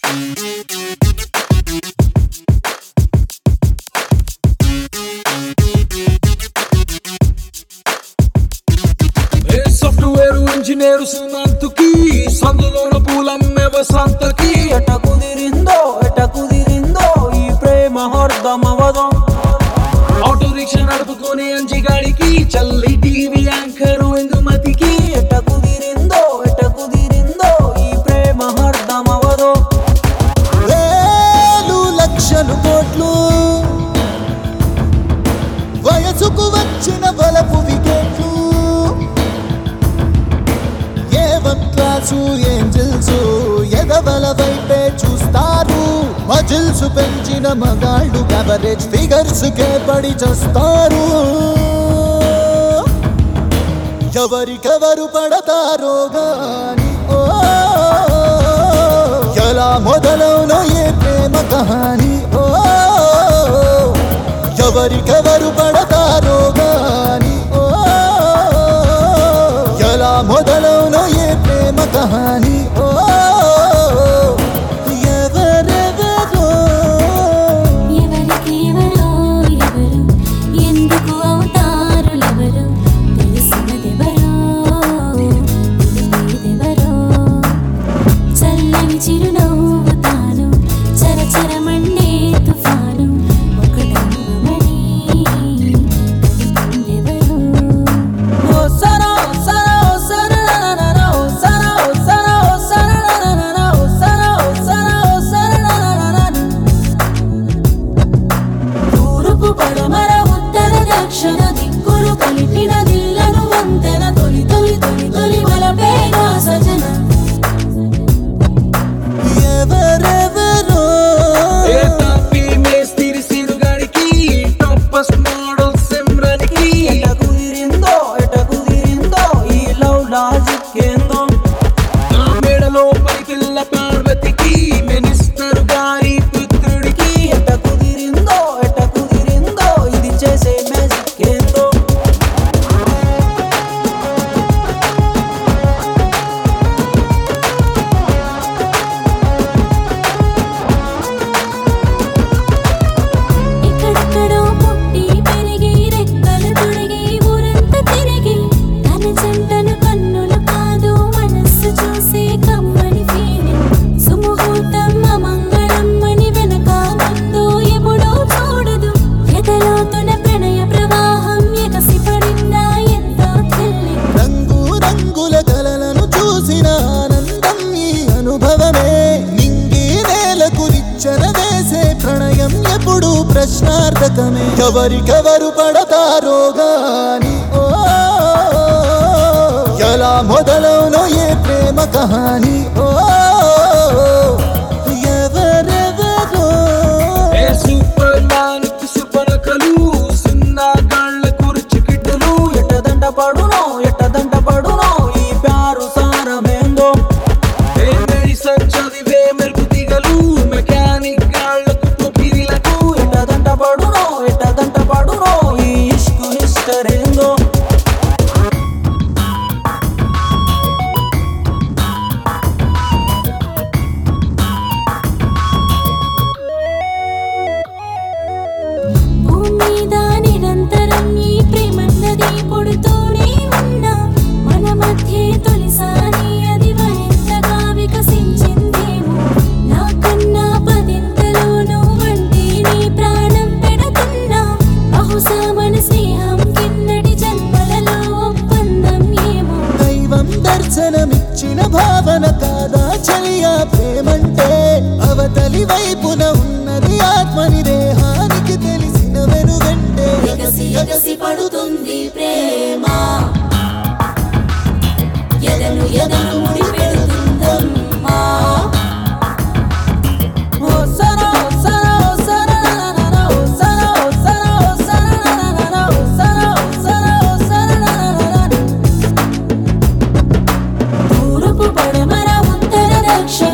ఏ software engineer సుమంతుకి సందులోన పూలమ్మే వసంతకి ఎట కుదిరిందో ఎట కుదిరిందో ఈ ప్రేమ హర్దమవదో ఆటో రిక్షా నడుపుకొని అంజిగాడికి చల్లి టీవీ యాంకర్ ఇందుమతికి ఎట కుదిరిందో ఎట కుదిరిందో ఈ ప్రేమ హర్దమవదో వేలు లక్షలు కోట్లు వయసుకు వచ్చిన వలపు వికెట్లు ఏ వన్ క్లాసు ఏంజిల్స్ ఎదవల వైపే చూస్తారు మజిల్స్ పెంచిన మగాళ్ళు కవరేజ్ ఫిగర్స్ కే పడి చేస్తారు ఎవరికెవరు పడతారో గాని ఓ ఎలా మొదలవునో ఏ ప్రేమ కహాని ఓ ఎవరికెవరు పడతారో గాని ఓ ఎలా మొదలవునో ఏ ప్రేమ కహాని ఓ ఎవరెవరో ఎవరికి ఎవరో ఎవరు ఎందుకు అవుతారు ఎవరు తెలిసినదెవరో తెలియదెవరో చల్లని చిరునవ్వు తాను చరచరమండే తుఫాను ఒకటమ్మని కలిపిందెవరో ఓ సరా సరా ఓ సరననన ఓ సరా ఓ సరా ఓ సరననన ఓ సరా ఓ సరా ఓ సరననన తూర్పు పడమర ఉత్తర దక్షిణ దిక్కులు కలిపిన దిల్లను వంతెన తొలి తొలి తొలి తొలి బలపేగా సజన ఎవరెవరో ఏ తాపి మేస్తిరి సిరుగాడికి టాపస్ మోడల్ సిమ్రన్కి ఎట కుదిరిందో ఎట కుదిరిందో ఈ లవ్ లాజిక్ ఏందో ఆ మేడలో పని పిల్ల పార్వతికి మినిస్టర్ గారి పుత్రుడికి ఎట కుదిరిందో ఎట కుదిరిందో ఇది చేసే మ్యాజిక్ ఏందో ఎక్కడెక్కడో పుట్టి పెరిగి రెక్కలు తొడిగి ఊరంతా తిరిగి తన జంటను కన్నులు కాదు మనస్సు చూసే కమ్మని ఫీలింగ్ సుముహూర్తం అమంగళం అని వెనక ముందు ఎప్పుడూ చూడదు ఎదలోతున ప్రణయ ప్రవాహం ఎగసి పడిందా ఎంతో థ్రిల్లింగ్ రంగు రంగుల కలలను చూసిన ఆనందం ఈ అనుభవమే నింగి నేలకు నిచ్చెన వేసే ప్రణయం ఎప్పుడు ప్రశ్నార్థకమే ఎవరికెవరు పడతారో గాని ఓ ఎలా మొదలవునో ఏ ప్రేమ కహాని ఓ ఎవరెవరో ఏ సూపర్ మ్యాన్ సుపరకలు సున్నా గాళ్ళ కుర్చి కిట్టలు ఎట్టదంట పడునో ఎట్టదంట పడునో ఈ ప్యారు సారమేందో ఏ మెడిసన్ చదివే మెరుపు తీగలు మెకానిక్ గాళ్ళకు పొపిరిలకు ఎట్టదంట పడునో ఎట్టదంట పడునో ఈ ఇష్కు హిస్టరేందో భూమి మీద నిరంతరం ఈ ప్రేమన్నది పుడుతూనే ఉన్నా మన మధ్య తొలిసారి అది మరింతగా వికసించిందేమో నాకన్నా పదింతలోనూ వంటి నీ ప్రాణం పెడుతున్నా బహుశా మన స్నేహం కిందటి జన్మలలో ఒప్పందం ఏమో దైవం దర్శనమిచ్చిన భావన కాదా చలియా ప్రేమంటే అవతలి వైపున ఉన్నది ఆత్మని దేహానికి తెలిసిన వెనుగంటే ఎగసి ఎగసి పడుతుంది ప్రేమ ఎదను ఎదను ముడి పెడుతుందమ్మా ఓ సరా ఓ సరా ఓ సరననన ఓ సరా ఓ సరా ఓ సరననన ఓ సరా ఓ సరా ఓ సరననన తూర్పు పడమర ఉత్తర దక్షిణ